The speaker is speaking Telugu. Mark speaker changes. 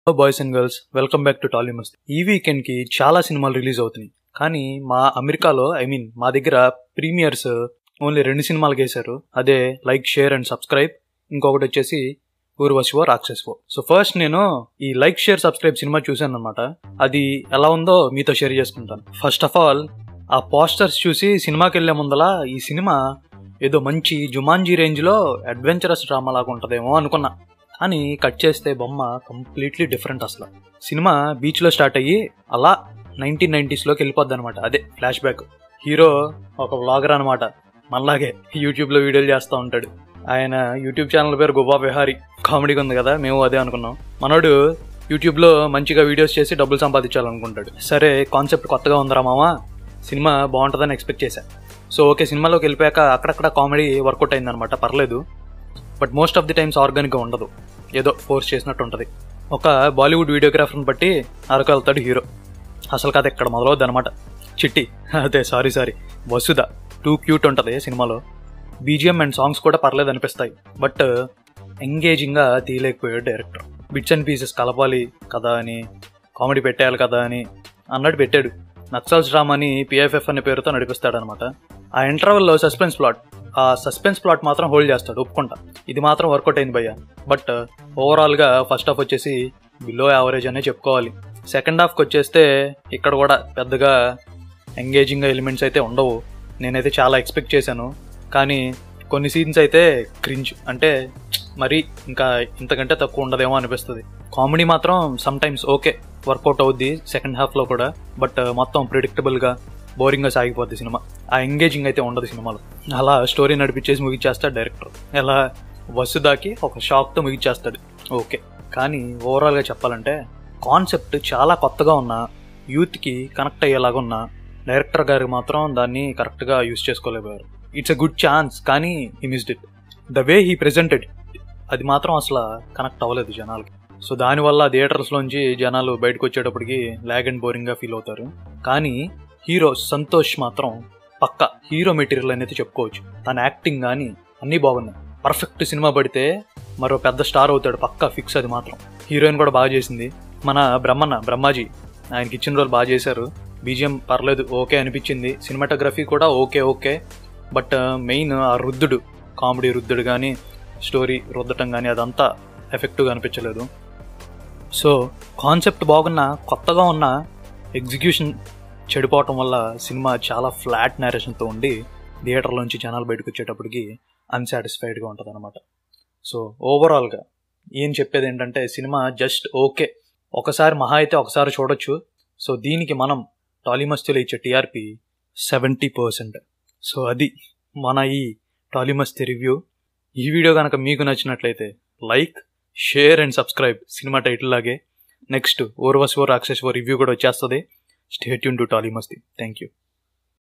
Speaker 1: hello boys and girls welcome back to Tolly Mast ఈ వీకెండ్ కి చాలా సినిమాలు రిలీజ్ అవుతున్నాయి కానీ మా అమెరికాలో ఐ మీన్ మా దగ్గర ప్రీమియర్స్ ఓన్లీ రెండు సినిమాలకు వేశారు అదే లైక్ షేర్ అండ్ సబ్స్క్రైబ్ ఇంకొకటి వచ్చేసి ఊర్వశివో రాక్షసివో సో ఫస్ట్ నేను ఈ లైక్ షేర్ సబ్స్క్రైబ్ సినిమా చూశాను అనమాట అది ఎలా ఉందో మీతో షేర్ చేసుకుంటాను ఫస్ట్ ఆఫ్ ఆల్ ఆ పోస్టర్స్ చూసి సినిమాకి వెళ్లే ముందల ఈ సినిమా ఏదో మంచి జుమాంజీ రేంజ్లో అడ్వెంచరస్ డ్రామా లాగా ఉంటుందేమో అనుకున్నా కానీ కట్ చేస్తే బొమ్మ కంప్లీట్లీ డిఫరెంట్ అసలు సినిమా బీచ్లో స్టార్ట్ అయ్యి అలా నైన్టీన్ నైన్టీస్లోకి వెళ్ళిపోద్ది అనమాట అదే ఫ్లాష్ బ్యాక్ హీరో ఒక వ్లాగర్ అనమాట మళ్ళాగే యూట్యూబ్లో వీడియోలు చేస్తూ ఉంటాడు ఆయన యూట్యూబ్ ఛానల్ పేరు గుబా విహారీ కామెడీగా ఉంది కదా మేము అదే అనుకున్నాం మనోడు యూట్యూబ్లో మంచిగా వీడియోస్ చేసి డబ్బులు సంపాదించాలనుకుంటాడు సరే కాన్సెప్ట్ కొత్తగా ఉందిరా మామ సినిమా బాగుంటుందని ఎక్స్పెక్ట్ చేశా సో ఓకే సినిమాలోకి వెళ్ళిపోయాక అక్కడక్కడ కామెడీ వర్కౌట్ అయిందనమాట పర్లేదు but most of the times ఆర్గానిక్గా ఉండదు ఏదో ఫోర్స్ చేసినట్టు ఉంటుంది ఒక బాలీవుడ్ వీడియోగ్రాఫర్ని బట్టి అరకు వెళ్తాడు హీరో అసలు కథ ఇక్కడ మొదలవుద్ది అనమాట చిట్టి అదే sorry sorry Vasudha too cute ఉంటుంది సినిమాలో బీజిఎం అండ్ సాంగ్స్ కూడా పర్లేదు అనిపిస్తాయి బట్ ఎంగేజింగ్గా తీయలేకపోయాడు డైరెక్టర్ బిట్స్ అండ్ పీసెస్ కలపాలి కదా అని కామెడీ పెట్టేయాలి కదా అని అన్నట్టు పెట్టాడు నక్సల్స్ డ్రామా అని పిఎఫ్ఎఫ్ అనే పేరుతో నడిపిస్తాడనమాట ఆ ఇంటర్వెల్లో సస్పెన్స్ ప్లాట్ ఆ సస్పెన్స్ ప్లాట్ మాత్రం హోల్డ్ చేస్తాడు ఒప్పుకుంటా ఇది మాత్రం వర్కౌట్ అయింది భయ్య బట్ ఓవరాల్గా ఫస్ట్ హాఫ్ వచ్చేసి బిలో యావరేజ్ అనే చెప్పుకోవాలి సెకండ్ హాఫ్కి వచ్చేస్తే ఇక్కడ కూడా పెద్దగా ఎంగేజింగ్ ఎలిమెంట్స్ అయితే ఉండవు నేనైతే చాలా ఎక్స్పెక్ట్ చేశాను కానీ కొన్ని సీన్స్ అయితే క్రింజ్ అంటే మరి ఇంకా ఇంతకంటే తక్కువ ఉండదేమో అనిపిస్తుంది కామెడీ మాత్రం సమ్ టైమ్స్ ఓకే వర్కౌట్ అవుద్ది సెకండ్ హాఫ్లో కూడా బట్ మొత్తం ప్రిడిక్టబుల్గా బోరింగ్గా సాగిపోద్ది సినిమా ఆ ఎంగేజింగ్ అయితే ఉండదు సినిమాలో అలా స్టోరీ నడిపించేసి ముగిచ్చేస్తాడు డైరెక్టర్ ఎలా వసుదాకి ఒక షాక్తో ముగిచ్చేస్తాడు ఓకే కానీ ఓవరాల్గా చెప్పాలంటే కాన్సెప్ట్ చాలా కొత్తగా ఉన్న యూత్కి కనెక్ట్ అయ్యేలాగా ఉన్న డైరెక్టర్ గారు మాత్రం దాన్ని కరెక్ట్గా యూస్ చేసుకోలేకపోయారు ఇట్స్ ఎ గుడ్ ఛాన్స్ కానీ he missed it the way he presented అది మాత్రం అసలు కనెక్ట్ అవ్వలేదు జనాలకి సో దానివల్ల థియేటర్స్లోంచి జనాలు బయటకు వచ్చేటప్పటికి లాగ్ అండ్ బోరింగ్గా ఫీల్ అవుతారు కానీ హీరో సంతోష్ మాత్రం పక్క హీరో మెటీరియల్ అనేది చెప్పుకోవచ్చు తన యాక్టింగ్ కానీ అన్నీ బాగున్నాయి పర్ఫెక్ట్ సినిమా పడితే మరో పెద్ద స్టార్ అవుతాడు పక్కా ఫిక్స్ అది మాత్రం హీరోయిన్ కూడా బాగా చేసింది మన బ్రహ్మన్న బ్రహ్మాజీ ఆయనకి ఇచ్చిన రోజులు బాగా చేశారు బీజిఎం పర్లేదు ఓకే అనిపించింది సినిమాటోగ్రఫీ కూడా ఓకే ఓకే బట్ మెయిన్ ఆ రుద్దుడు కామెడీ రుద్దుడు కానీ స్టోరీ రుద్దటం కానీ అదంతా ఎఫెక్టివ్గా అనిపించలేదు సో కాన్సెప్ట్ బాగున్నా కొత్తగా ఉన్న ఎగ్జిక్యూషన్ చెడిపోవటం వల్ల సినిమా చాలా ఫ్లాట్ నేరేషన్తో ఉండి థియేటర్లోంచి జనాలు బయటకు వచ్చేటప్పటికి అన్సాటిస్ఫైడ్గా ఉంటుంది అనమాట సో ఓవరాల్గా ఏం చెప్పేది ఏంటంటే సినిమా జస్ట్ ఓకే ఒకసారి మహా అయితే ఒకసారి చూడొచ్చు సో దీనికి మనం టాలీమస్తులు ఇచ్చే టీఆర్పీ సెవెంటీ పర్సెంట్ సో అది మన ఈ టాలీమస్తి రివ్యూ ఈ వీడియో కనుక మీకు నచ్చినట్లయితే లైక్ షేర్ అండ్ సబ్స్క్రైబ్ సినిమా టైటిల్ లాగే నెక్స్ట్ ఓర్వశివో రాక్షసివో రివ్యూ కూడా వచ్చేస్తుంది stay tuned to Tollymasti thank you